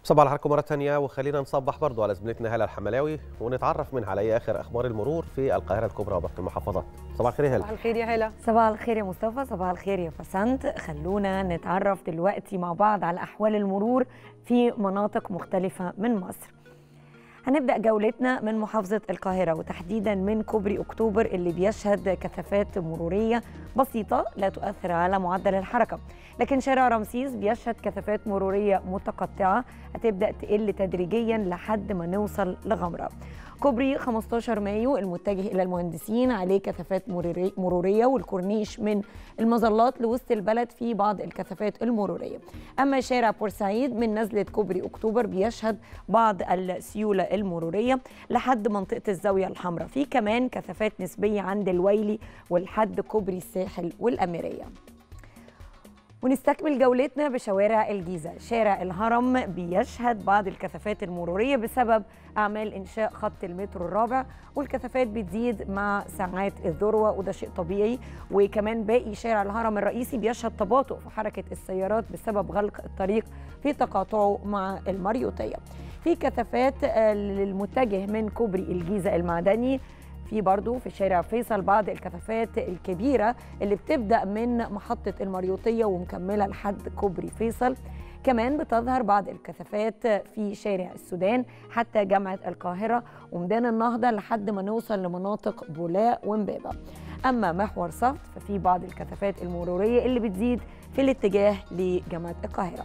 صباح على حضراتكم مرة تانية وخلينا نصبح برضو على زميلتنا هلا الحملاوي ونتعرف منها على آخر أخبار المرور في القاهرة الكبرى وباقي المحافظات صباح الخير يا هلا صباح الخير يا هلا صباح الخير يا مصطفى صباح الخير يا فسنت خلونا نتعرف دلوقتي مع بعض على أحوال المرور في مناطق مختلفة من مصر هنبدأ جولتنا من محافظة القاهرة وتحديدا من كوبري أكتوبر اللي بيشهد كثافات مرورية بسيطة لا تؤثر على معدل الحركة لكن شارع رمسيس بيشهد كثافات مرورية متقطعة هتبدأ تقل تدريجيا لحد ما نوصل لغمرة كوبري 15 مايو المتجه إلى المهندسين عليه كثافات مرورية والكورنيش من المظلات لوسط البلد في بعض الكثافات المرورية أما شارع بورسعيد من نزلة كوبري أكتوبر بيشهد بعض السيولة المرورية لحد منطقة الزاوية الحمراء في كمان كثافات نسبية عند الويلي ولحد كوبري الساحل والأميرية ونستكمل جولتنا بشوارع الجيزة شارع الهرم بيشهد بعض الكثافات المرورية بسبب أعمال إنشاء خط المترو الرابع والكثافات بتزيد مع ساعات الذروة وده شيء طبيعي وكمان باقي شارع الهرم الرئيسي بيشهد تباطؤ في حركة السيارات بسبب غلق الطريق في تقاطعه مع المريوطية في كثافات للمتجه من كوبري الجيزة المعدني في برضو في شارع فيصل بعض الكثافات الكبيرة اللي بتبدأ من محطة المريوطية ومكملة لحد كوبري فيصل كمان بتظهر بعض الكثافات في شارع السودان حتى جامعة القاهرة وميدان النهضة لحد ما نوصل لمناطق بولاق ومبابة أما محور صفت ففي بعض الكثافات المرورية اللي بتزيد في الاتجاه لجامعة القاهرة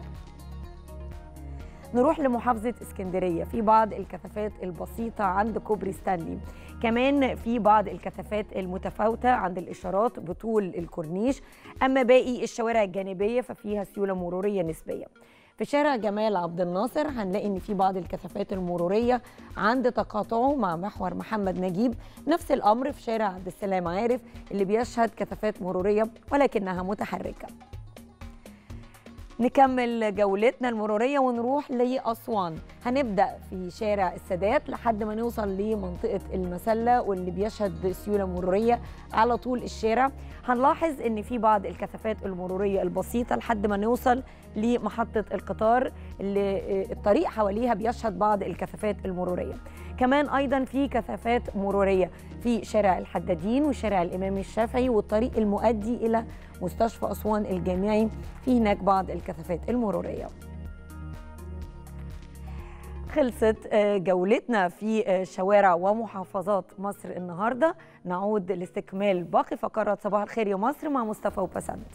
نروح لمحافظة اسكندرية في بعض الكثافات البسيطة عند كوبري ستانلي كمان في بعض الكثافات المتفاوتة عند الإشارات بطول الكورنيش أما باقي الشوارع الجانبية ففيها سيولة مرورية نسبية في شارع جمال عبد الناصر هنلاقي ان في بعض الكثافات المروريه عند تقاطعه مع محور محمد نجيب نفس الامر في شارع عبد السلام عارف اللي بيشهد كثافات مروريه ولكنها متحركه نكمل جولتنا المروريه ونروح لاسوان هنبدا في شارع السادات لحد ما نوصل لمنطقه المسله واللي بيشهد سيوله مروريه على طول الشارع هنلاحظ ان في بعض الكثافات المروريه البسيطه لحد ما نوصل لمحطه القطار اللي الطريق حواليها بيشهد بعض الكثافات المروريه كمان ايضا في كثافات مروريه في شارع الحدادين وشارع الامام الشافعي والطريق المؤدي الى مستشفى اسوان الجامعي في هناك بعض الكثافات المروريه خلصت جولتنا في شوارع ومحافظات مصر النهارده نعود لاستكمال باقي فقرات صباح الخير يا مصر مع مصطفى وبسنت